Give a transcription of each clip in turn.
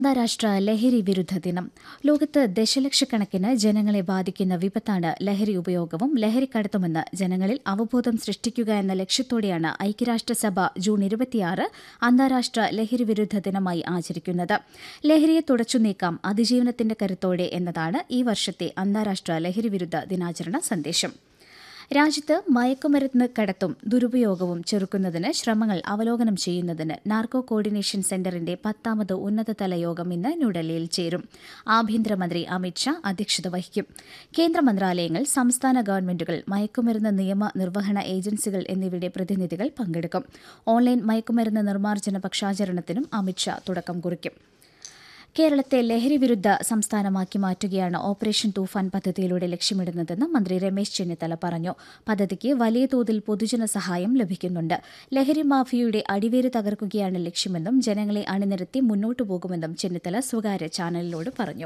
അന്താരാഷ്ട്ര ലഹരി വിരുദ്ധ ദിനം ലോകത്ത് ദശലക്ഷക്കണക്കിന് ജനങ്ങളെ ബാധിക്കുന്ന വിപത്താണ് ലഹരി ഉപയോഗവും ലഹരിക്കടത്തുമെന്ന് ജനങ്ങളിൽ അവബോധം സൃഷ്ടിക്കുക എന്ന ലക്ഷ്യത്തോടെയാണ് ഐക്യരാഷ്ട്രസഭ ജൂൺ ഇരുപത്തിയാറ് അന്താരാഷ്ട്ര ലഹരി വിരുദ്ധ ദിനമായി ആചരിക്കുന്നത് ലഹരിയെ തുടച്ചു നീക്കാം അതിജീവനത്തിന്റെ കരുത്തോടെ എന്നതാണ് ഈ വർഷത്തെ അന്താരാഷ്ട്ര ലഹരി വിരുദ്ധ ദിനാചരണ സന്ദേശം രാജ്യത്ത് മയക്കുമരുന്ന് കടത്തും ദുരുപയോഗവും ചെറുക്കുന്നതിന് ശ്രമങ്ങൾ അവലോകനം ചെയ്യുന്നതിന് നാർക്കോ കോർഡിനേഷൻ സെന്ററിന്റെ പത്താമത് ഉന്നതതല യോഗം ഇന്ന് ന്യൂഡൽഹിയിൽ ചേരും ആഭ്യന്തരമന്ത്രി അമിത്ഷാ അധ്യക്ഷത വഹിക്കും കേന്ദ്ര മന്ത്രാലയങ്ങൾ സംസ്ഥാന ഗവൺമെന്റുകൾ മയക്കുമരുന്ന് നിയമ നിർവഹണ ഏജൻസികൾ എന്നിവയുടെ പ്രതിനിധികൾ പങ്കെടുക്കും ഓൺലൈൻ മയക്കുമരുന്ന് നിർമ്മാർജ്ജന പക്ഷാചരണത്തിനും അമിത്ഷാ തുടക്കം കുറിക്കും കേരളത്തെ ലഹരി വിരുദ്ധ സംസ്ഥാനമാക്കി മാറ്റുകയാണ് ഓപ്പറേഷൻ തൂഫാൻ പദ്ധതിയിലൂടെ ലക്ഷ്യമിടുന്നതെന്ന് മന്ത്രി രമേശ് ചെന്നിത്തല പറഞ്ഞു പദ്ധതിക്ക് വലിയ തോതിൽ പൊതുജന സഹായം ലഭിക്കുന്നുണ്ട് ലഹരി മാഫിയയുടെ അടിവേര് തകർക്കുകയാണ് ലക്ഷ്യമെന്നും ജനങ്ങളെ അണിനിരത്തി മുന്നോട്ടു പോകുമെന്നും ചെന്നിത്തല സ്വകാര്യ ചാനലിനോട് പറഞ്ഞു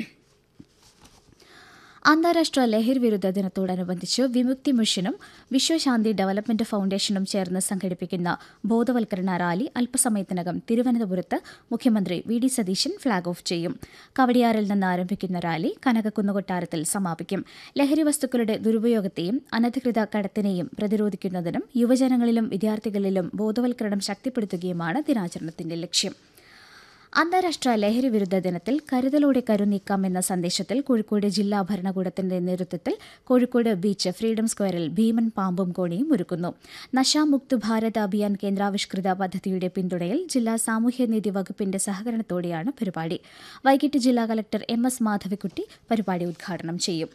അന്താരാഷ്ട്ര ലഹരി വിരുദ്ധ ദിനത്തോടനുബന്ധിച്ച് വിമുക്തി മിഷനും വിശ്വശാന്തി ഡെവലപ്മെന്റ് ഫൌണ്ടേഷനും ചേർന്ന് സംഘടിപ്പിക്കുന്ന ബോധവൽക്കരണ റാലി അല്പസമയത്തിനകം തിരുവനന്തപുരത്ത് മുഖ്യമന്ത്രി V D Satheesan flag off ചെയ്യും കവടിയാറിൽ നിന്ന് ആരംഭിക്കുന്ന റാലി കനകക്കുന്ന് കൊട്ടാരത്തിൽ സമാപിക്കും ലഹരി വസ്തുക്കളുടെ ദുരുപയോഗത്തെയും അനധികൃത കടത്തിനെയും പ്രതിരോധിക്കുന്നതിനും യുവജനങ്ങളിലും വിദ്യാർത്ഥികളിലും ബോധവൽക്കരണം ശക്തിപ്പെടുത്തുകയുമാണ് ദിനാചരണത്തിന്റെ ലക്ഷ്യം അന്താരാഷ്ട്ര ലഹരി വിരുദ്ധ ദിനത്തിൽ കരുതലോടെ കരുനീക്കാം എന്ന സന്ദേശത്തിൽ കോഴിക്കോട് ജില്ലാ ഭരണകൂടത്തിന്റെ നേതൃത്വത്തിൽ കോഴിക്കോട് ബീച്ച് ഫ്രീഡം സ്ക്വയറിൽ ഭീമൻ പാമ്പും കോണിയും ഒരുക്കുന്നു നശാമുക്ത് ഭാരത് അഭിയാൻ കേന്ദ്രാവിഷ്കൃത പദ്ധതിയുടെ പിന്തുണയിൽ ജില്ലാ സാമൂഹ്യനീതി വകുപ്പിന്റെ സഹകരണത്തോടെയാണ് പരിപാടി വൈകിട്ട് ജില്ലാ കലക്ടർ എം എസ് മാധവിക്കുട്ടി പരിപാടി ഉദ്ഘാടനം ചെയ്യും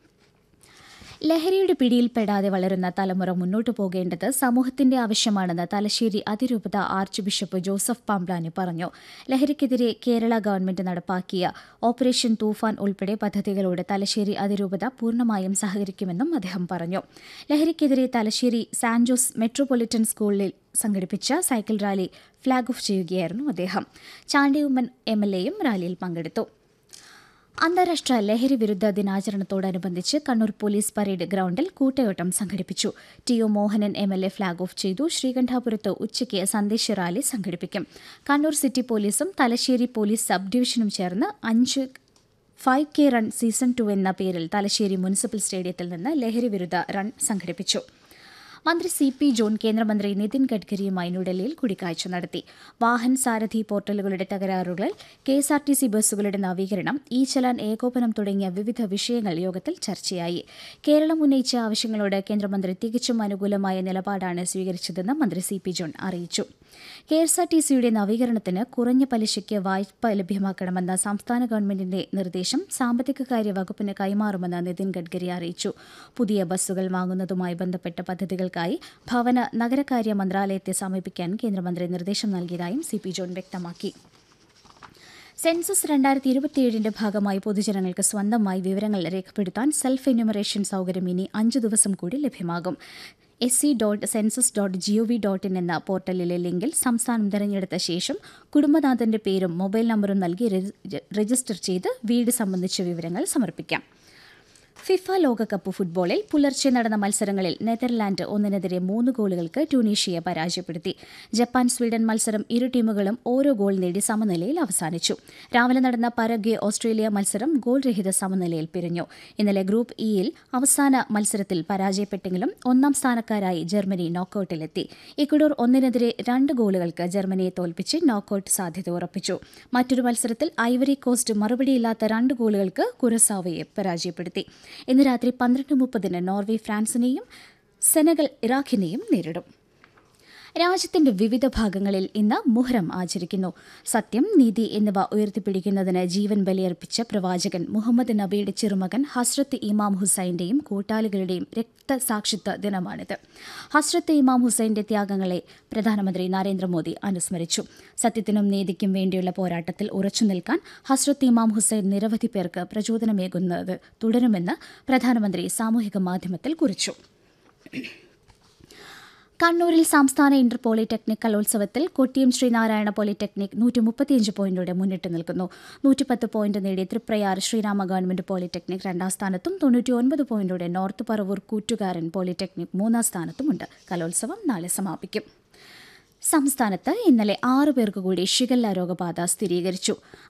ലഹരിയുടെ പിടിയിൽപ്പെടാതെ വളരുന്ന തലമുറ മുന്നോട്ടു പോകേണ്ടത് സമൂഹത്തിന്റെ ആവശ്യമാണെന്ന് തലശ്ശേരി അതിരൂപത ആർച്ച് ബിഷപ്പ് ജോസഫ് പാംബ്ലാനി പറഞ്ഞു ലഹരിക്കെതിരെ കേരള ഗവൺമെന്റ് നടപ്പാക്കിയ ഓപ്പറേഷൻ തൂഫാൻ ഉൾപ്പെടെ പദ്ധതികളോട് തലശ്ശേരി അതിരൂപത പൂർണ്ണമായും സഹകരിക്കുമെന്നും അദ്ദേഹം പറഞ്ഞു ലഹരിക്കെതിരെ തലശ്ശേരി സാൻ ജോസ് മെട്രോപൊളിറ്റൻ സ്കൂളിൽ സംഘടിപ്പിച്ച സൈക്കിൾ റാലി ഫ്ളാഗ് ഓഫ് ചെയ്യുകയായിരുന്നു അദ്ദേഹം ചാണ്ടിയുമ്മൻ എം എൽ എയും റാലിയിൽ പങ്കെടുത്തു അന്താരാഷ്ട്ര ലഹരി വിരുദ്ധ ദിനാചരണത്തോടനുബന്ധിച്ച് കണ്ണൂർ പോലീസ് പരേഡ് ഗ്രൌണ്ടിൽ കൂട്ടയോട്ടം സംഘടിപ്പിച്ചു T O Mohanan M L A flag off ചെയ്തു ശ്രീകണ്ഠാപുരത്ത് ഉച്ചയ്ക്ക് സന്ദേശ റാലി സംഘടിപ്പിക്കും കണ്ണൂർ സിറ്റി പോലീസും തലശ്ശേരി പോലീസ് സബ് ഡിവിഷനും ചേർന്ന് അഞ്ച് five K run season two എന്ന പേരിൽ തലശ്ശേരി മുനിസിപ്പൽ സ്റ്റേഡിയത്തിൽ നിന്ന് ലഹരി വിരുദ്ധ റൺ സംഘടിപ്പിച്ചു മന്ത്രി സി പി ജോൺ കേന്ദ്രമന്ത്രി നിതിൻ ഗഡ്കരിയുമായി ന്യൂഡൽഹിയിൽ കൂടിക്കാഴ്ച നടത്തി വാഹൻ സാരഥി പോർട്ടലുകളുടെ തകരാറുകൾ K S R T C ബസ്സുകളുടെ നവീകരണം ഇ ചലാൻ ഏകോപനം തുടങ്ങിയ വിവിധ വിഷയങ്ങൾ യോഗത്തിൽ ചർച്ചയായി കേരളം ഉന്നയിച്ച ആവശ്യങ്ങളോട് കേന്ദ്രമന്ത്രി തികച്ചും അനുകൂലമായ നിലപാടാണ് സ്വീകരിച്ചതെന്ന് മന്ത്രി സി പി ജോൺ അറിയിച്ചു കെ എസ് ആർ ടി സിയുടെ നവീകരണത്തിന് കുറഞ്ഞ പലിശയ്ക്ക് വായ്പ ലഭ്യമാക്കണമെന്ന സംസ്ഥാന ഗവൺമെന്റിന്റെ നിർദ്ദേശം സാമ്പത്തികകാര്യ വകുപ്പിന് കൈമാറുമെന്ന് നിതിൻ ഗഡ്കരി അറിയിച്ചു പുതിയ ബസ്സുകൾ വാങ്ങുന്നതുമായി ബന്ധപ്പെട്ട പദ്ധതികൾക്കായി ഭവന നഗരകാര്യ മന്ത്രാലയത്തെ സമീപിക്കാൻ കേന്ദ്രമന്ത്രി നിർദ്ദേശം നൽകിയതായും സി പി ജോൺ വ്യക്തമാക്കി സെൻസസ് രണ്ടായിരത്തി ഇരുപത്തിയേഴിന്റെ ഭാഗമായി പൊതുജനങ്ങൾക്ക് സ്വന്തമായി വിവരങ്ങൾ രേഖപ്പെടുത്താൻ സെൽഫ് എന്യൂമറേഷൻ സൌകര്യം ഇനി അഞ്ച് ദിവസം കൂടി ലഭ്യമാകും S C dot census dot G O V dot in എന്ന പോർട്ടലിലെ ലിങ്കിൽ സംസ്ഥാനം തിരഞ്ഞെടുത്ത ശേഷം കുടുംബനാഥന്റെ പേരും മൊബൈൽ നമ്പറും നൽകി രജിസ്റ്റർ ചെയ്ത് വീട് സംബന്ധിച്ച വിവരങ്ങൾ സമർപ്പിക്കാം ഫിഫ ലോകകപ്പ് ഫുട്ബോളിൽ പുലർച്ചെ നടന്ന മത്സരങ്ങളിൽ നെതർലാൻഡ് ഒന്നിനെതിരെ മൂന്ന് ഗോളുകൾക്ക് ട്യൂണീഷ്യയെ പരാജയപ്പെടുത്തി ജപ്പാൻ സ്വീഡൻ മത്സരം ഇരു ടീമുകളും ഓരോ ഗോൾ നേടി സമനിലയിൽ അവസാനിച്ചു രാവിലെ നടന്ന പരഗ്വെ ഓസ്ട്രേലിയ മത്സരം ഗോൾ രഹിത സമനിലയിൽ പിരിഞ്ഞു ഇന്നലെ ഗ്രൂപ്പ് ഇയിൽ അവസാന മത്സരത്തിൽ പരാജയപ്പെട്ടെങ്കിലും ഒന്നാം സ്ഥാനക്കാരായി ജർമ്മനി നോക്കൌട്ടിലെത്തി ഇക്വഡോർ ഒന്നിനെതിരെ രണ്ട് ഗോളുകൾക്ക് ജർമ്മനിയെ തോൽപ്പിച്ച് നോക്കൌട്ട് സാധ്യത ഉറപ്പിച്ചു മറ്റൊരു മത്സരത്തിൽ ഐവറി കോസ്റ്റ് മറുപടിയില്ലാത്ത രണ്ട് ഗോളുകൾക്ക് കുരസാവയെ പരാജയപ്പെടുത്തി ഇന്ന് രാത്രി പന്ത്രണ്ട് മുപ്പതിന് നോർവേ ഫ്രാൻസിനെയും സെനഗൽ ഇറാഖിനെയും നേരിടും രാജ്യത്തിന്റെ വിവിധ ഭാഗങ്ങളിൽ ഇന്ന് മുഹറം ആചരിക്കുന്നു സത്യം നീതി എന്നിവ ഉയർത്തിപ്പിടിക്കുന്നതിന് ജീവൻ ബലിയർപ്പിച്ച പ്രവാചകൻ മുഹമ്മദ് നബിയുടെ ചെറുമകൻ ഹസ്രത്ത് ഇമാം ഹുസൈന്റെയും കൂട്ടാളികളുടെയും രക്തസാക്ഷിത്വ ദിനമാണിത് ഹസ്രത്ത് ഇമാം ഹുസൈന്റെ ത്യാഗങ്ങളെ പ്രധാനമന്ത്രി നരേന്ദ്രമോദി അനുസ്മരിച്ചു സത്യത്തിനും നീതിക്കും വേണ്ടിയുള്ള പോരാട്ടത്തിൽ ഉറച്ചു നിൽക്കാൻ ഹസ്രത്ത് ഇമാം ഹുസൈൻ നിരവധി പേർക്ക് പ്രചോദനമേകുന്നത് തുടരുമെന്ന് പ്രധാനമന്ത്രി സാമൂഹിക മാധ്യമത്തിൽ കുറിച്ചു കണ്ണൂരിൽ സംസ്ഥാന ഇന്റർ പോളിടെക്നിക് കലോത്സവത്തിൽ കൊട്ടിയം ശ്രീനാരായണ പോളിടെക്നിക് നൂറ്റി മുപ്പത്തിയഞ്ച് പോയിന്റോടെ മുന്നിട്ട് നിൽക്കുന്നു നൂറ്റിപ്പത്ത് പോയിന്റ് നേടി തൃപ്രയാർ ശ്രീരാമ ഗവൺമെന്റ് പോളിടെക്നിക് രണ്ടാം സ്ഥാനത്തും തൊണ്ണൂറ്റി ഒൻപത് പോയിന്റോടെ നോർത്ത് പറവൂർ കൂറ്റുകാരൻ പോളിടെക്നിക് മൂന്നാം സ്ഥാനത്തുമുണ്ട് കലോത്സവം നാളെ സമാപിക്കും സംസ്ഥാനത്ത് ഇന്നലെ ആറു പേർക്ക് കൂടി ഷിഗല്ല രോഗബാധ സ്ഥിരീകരിച്ചു